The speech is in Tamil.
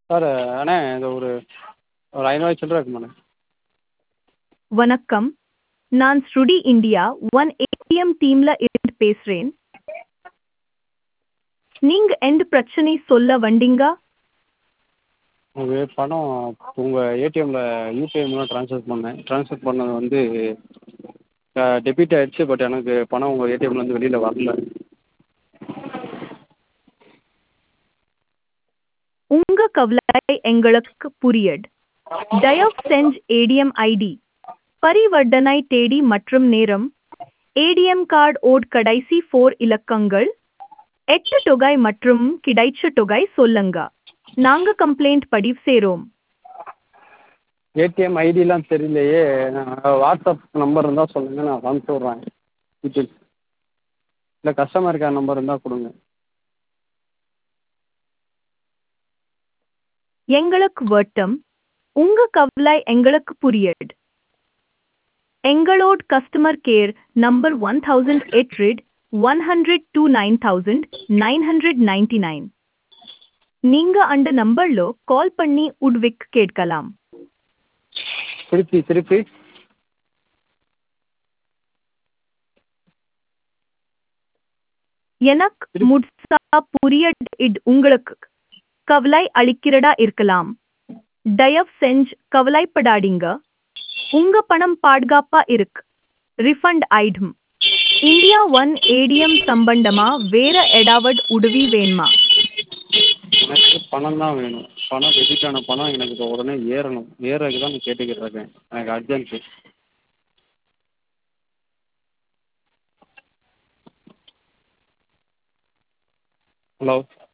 சார் அண்ணே இந்த ஒரு ஒரு ஐநூறுரூவா சில்லறை இருக்குமாண்ணே வணக்கம் நான் ஸ்ருடி இந்தியா ஒன் ஏடிஎம் டீம்ல இருந்து பேசுறேன் நீங்க எந்த பிரச்சனை சொல்ல வந்தீங்க அது பணம் உங்கள் ஏடிஎம்மில் யூபிஐ மூலம் ட்ரான்ஸ்ஃபர் பண்ணேன் ட்ரான்ஸ்ஃபர் பண்ணது வந்து டெபிட் ஆயிடுச்சு பட் எனக்கு பணம் உங்கள் ஏடிஎம்லேருந்து வெளியில் வரல உங்க கவலை எங்களுக்கு புரியுது தயவு செஞ்சு ஏடிஎம் ஐடி பரிவர்த்தனை தேதி மற்றும் நேரம் ஏடிஎம் கார்டு ஓட் கடைசி ஃபோர் இலக்கங்கள் எட்டு தொகை மற்றும் கிடைச்ச தொகை சொல்லுங்க நாங்க கம்ப்ளைண்ட் பதிவு செய்றோம் ஏடிஎம் ஐடிலாம் தெரியலையே வாட்ஸ்அப் நம்பர் இருந்தால் சொல்லுங்கள் நான் அனுப்பிச்சி விட்றேன் டீட்டெயில்ஸ் இல்லை கஸ்டமர் கேர் நம்பர் இருந்தால் கொடுங்க எங்களுக்கு வட்டம் உங்க கவலை எங்களுக்கு புரியுது எங்களோட customer care number one thousand எட்ரிட் one hundred two nine thousand nine hundred ninety nine நீங்க அந்த நம்பர்ல கால் பண்ணி உட்விக் கேட்கலாம் திருப்பி திருப்பி எனக்கு முழுசா புரியுது இது உங்களுக்கு கவலை அளிக்கிறதா இருக்கலாம் தயவு செஞ்சு கவலைப்படாதீங்க உங்க பணம் பாதுகாப்பா இருக்கு ரிஃபண்ட் ஆயிடும் இந்தியா ஒன் ஏடிஎம் சம்பந்தமா வேற ஏதாவது உதவி வேணுமா எனக்கு பணம் தான் வேணும் பணம் டெபிட் ஆன பணம் எனக்கு இப்போ உடனே ஏறணும் ஏறதுக்கு தான் நான் கேட்டுக்கிட்டு இருக்கேன் எனக்கு அர்ஜென்ட்டு ஹலோ